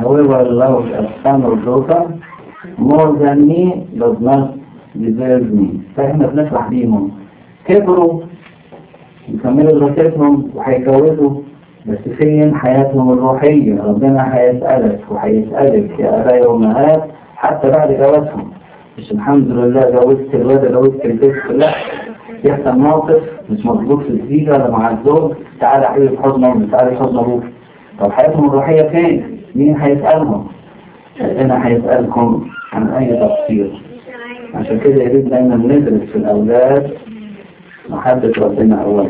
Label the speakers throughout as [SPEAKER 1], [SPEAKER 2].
[SPEAKER 1] However, love a son or daughter more than me does not deserve me. فاحنا بنفرح بيهم كبروا يكملوا دراستهم وهيتجوزوا بس فين حياتهم الروحية ربنا هيسألك وهيسألك يا أبايا وأمهات حتى بعد جوازهم مش الحمد لله جوزت الولد جوزت البيت لا يحصل موقف مش مظبوط في الزيجة ولا مع الزوج تعالى حبيبي في حضن أمي تعالى في حضن أبوك طب حياتهم الروحية فين؟ مين هيسألهم؟ ربنا هيسألكم عن أي تفسير عشان كده يريد دايما ندرس في الأولاد محبة ربنا أولا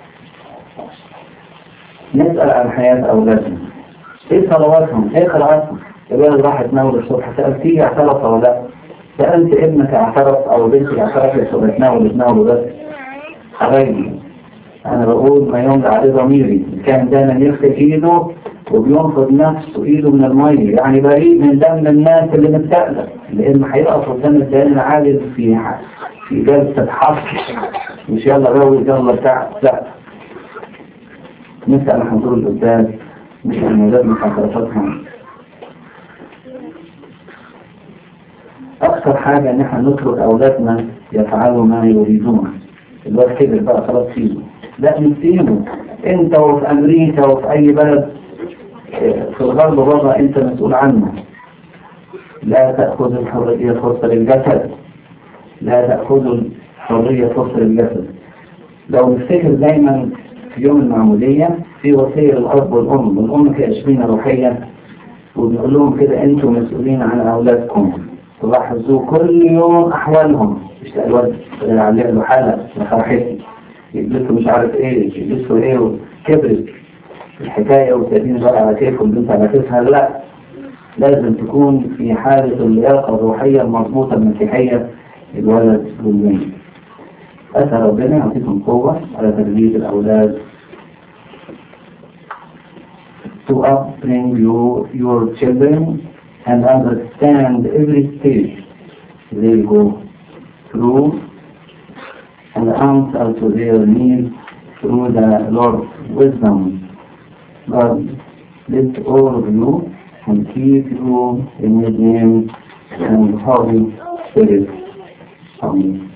[SPEAKER 1] نسأل عن حياة أولادنا إيه صلواتهم؟ إيه قراءاتهم؟ الولد راح يتناول الصبح سألتيه اعترف ولا لا؟ سألت ابنك اعترف أو بنتك اعترفت وبتناول بتناول بس حبايبي أنا بقول ما يمضي عليه ضميري كان دايما يغسل إيده وبينفض نفسه إيده من المية يعني بريء من دم الناس اللي مستقبل لأن هيقف قدام الدين العالم في في جلسة حصر مش يلا روي يلا بتاع لا نسأل عن حضور القداس مش عن ولاد محاضراتهم أكثر حاجة إن احنا نترك أولادنا يفعلوا ما يريدون الواد كبر بقى خلاص سيبه لا نسيبه أنت وفي أمريكا وفي أي بلد في الغرب بره أنت مسؤول عنه لا تأخذ الحرية فرصة للجسد لا تأخذ الحرية فرصة للجسد لو نفتكر دايما في يوم المعمودية في وصية للأب والأم والأم كأشبين روحية وبنقول لهم كده أنتم مسؤولين عن أولادكم تلاحظوا كل يوم أحوالهم مش الواد عليه له حالة لفرحتي يلبسوا مش عارف ايه يلبسوا ايه وكبرت الحكاية وتأدين بقى على كيف والبنت على كيفها لا لازم تكون في حالة اللياقة الروحية المضبوطة المسيحية الولد والبنت أسأل ربنا يعطيكم قوة على تربية الأولاد to upbring you, your children and understand every stage they go through and answer to their needs through the Lord's wisdom. God bless all of you and keep you in His name and Holy Spirit. Amen.